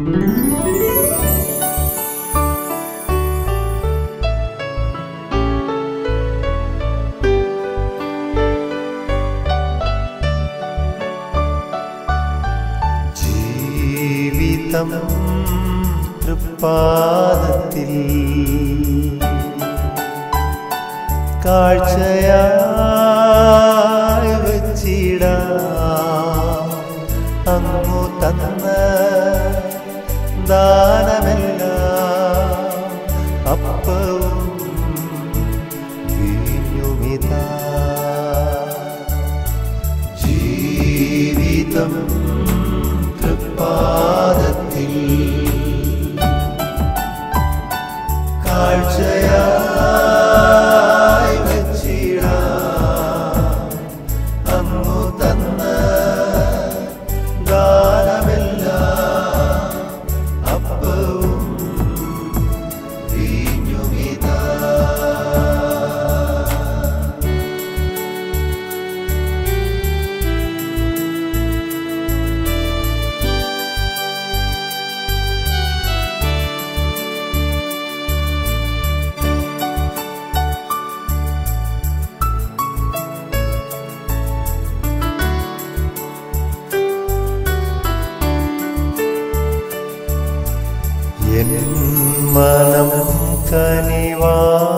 ജീവിതം തൃപ്പാദത്തിൽ കാഴ്ചയായി വച്ചിടാം അങ്ങു തന്ന ദാനമല്ല അപ്പവും വീഞ്ഞുമിതാ ജീവിതം തൃപ്പാദത്തിൽ കാഴ്ചയായി വച്ചിടാം അന്നു തന്ന ദാനമെല്ലാം അപ്പവും വീഞ്ഞുമിതാ എൻ മനം കനിവാ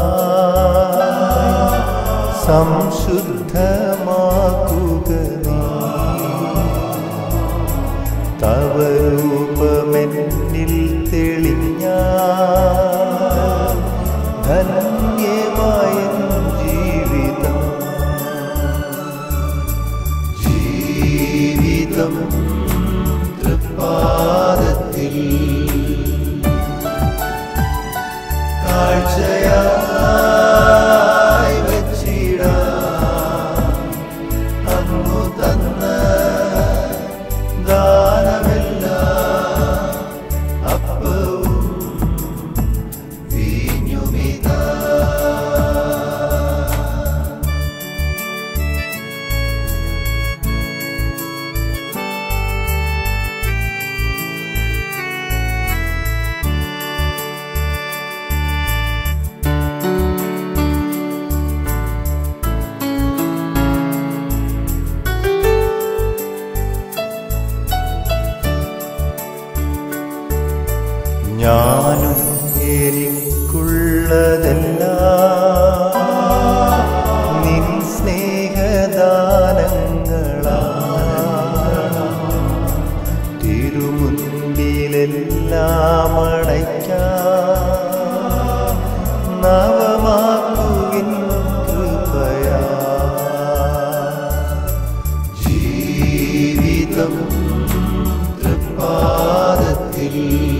സംശുദ്ധമാക്കുക നീ തവ രൂപമെന്നിൽ തെളിഞ്ഞ ധന്യമായ ജീവിതം ജീവിതം തൃപ്പാദത്തിൽ കാഴ്ചയായി വച്ചിടാം അന്നു തന്ന ദാനമെല്ലാം അപ്പവും വീഞ്ഞുമിതാ ഞാനും എനിക്കുള്ളതെല്ലാം നിൻ സ്നേഹദാനങ്ങളാണ് തിരുമുൻപിലെല്ലാം അടയ്ക്കാം നവമാക്കുവിൻ കൃപയാ ജീവിതം തൃപ്പാദത്തിൽ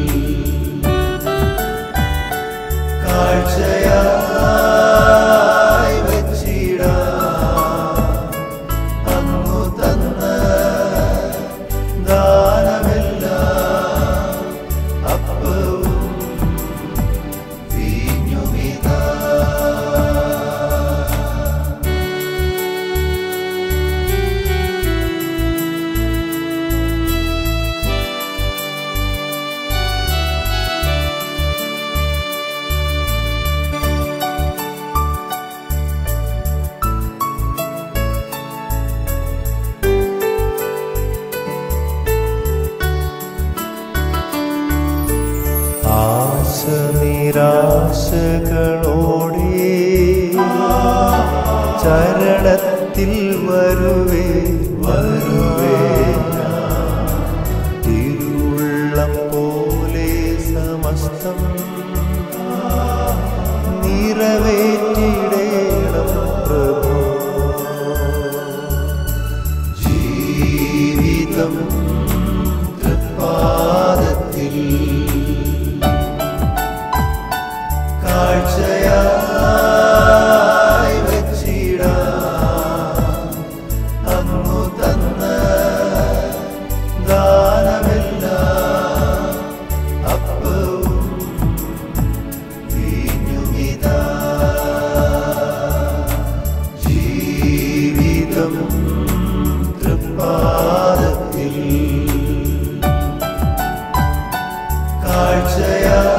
കാഴ്ചയായി വച്ചിടാം അന്നു തന്ന ദാനമെല്ലാം അപ്പവും വീഞ്ഞുമിതാ ആശ നിരാശകളോടെ ചരണത്തിൽ വരുവേ വരുവേ തിരുവുള്ളം പോലെ സമസ്തം നിറവേറ്റിടേണം പ്രഭു ജീവിതം തൃപ്പാദത്തിൽ കാഴ്ചയായി വച്ചിടാം അന്നു തന്ന ദാനമെല്ലാം അപ്പവും വീഞ്ഞുമിതാ ആശയാ